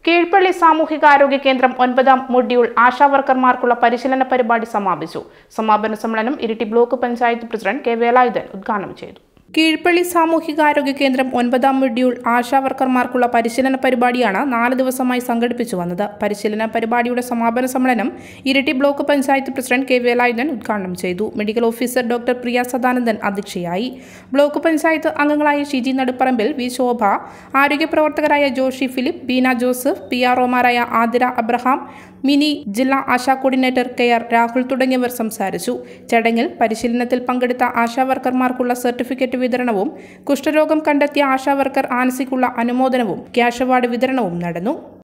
കീഴ്പള്ളി സാമൂഹികാരോഗ്യ കേന്ദ്രം ഒൻപതാം മൊഡ്യൂൾ ആശാവർക്കർമാർക്കുള്ള പരിശീലന പരിപാടി സമാപിച്ചു സമാപന സമ്മേളനം Iritty block panchayat president K Velayudhan ഉദ്ഘാടനം ചെയ്തു കീഴ്പള്ളി സാമൂഹികാരോഗ്യ കേന്ദ്രം ഒൻപതാം മൊഡ്യൂൾ ആശാവർക്കർമാർക്കുള്ള പരിശീലന പരിപാടിയാണ് നാല് ദിവസമായി സംഘടിപ്പിച്ചു വന്നത് പരിശീലന പരിപാടിയുടെ സമാപന സമ്മേളനം Iritty block panchayat president K Velayudhan ഉദ്ഘാടനം ചെയ്തു medical officer doctor Priya Sadanandan അധ്യക്ഷയായി ബ്ലോക്ക് പഞ്ചായത്ത് അംഗങ്ങളായ ഷിജി നടുപ്പറമ്പിൽ വി ശോഭ ആരോഗ്യ പ്രവർത്തകരായ Joshy Philip Beena Joseph P R ഒമാരായ ആതിര അബ്രഹാം മിനി ജില്ലാ ASHA coordinator K R Rahul തുടങ്ങിയവർ സംസാരിച്ചു ചടങ്ങിൽ പരിശീലനത്തിൽ പങ്കെടുത്ത ആശാവർക്കർമാർക്കുള്ള സർട്ടിഫിക്കറ്റ് വിതരണവും കുഷ്ഠരോഗം കണ്ടെത്തിയ ആശാവർക്കർ ആനസിക്കുള്ള അനുമോദനവും ക്യാഷ് അവാർഡ് വിതരണവും നടന്നു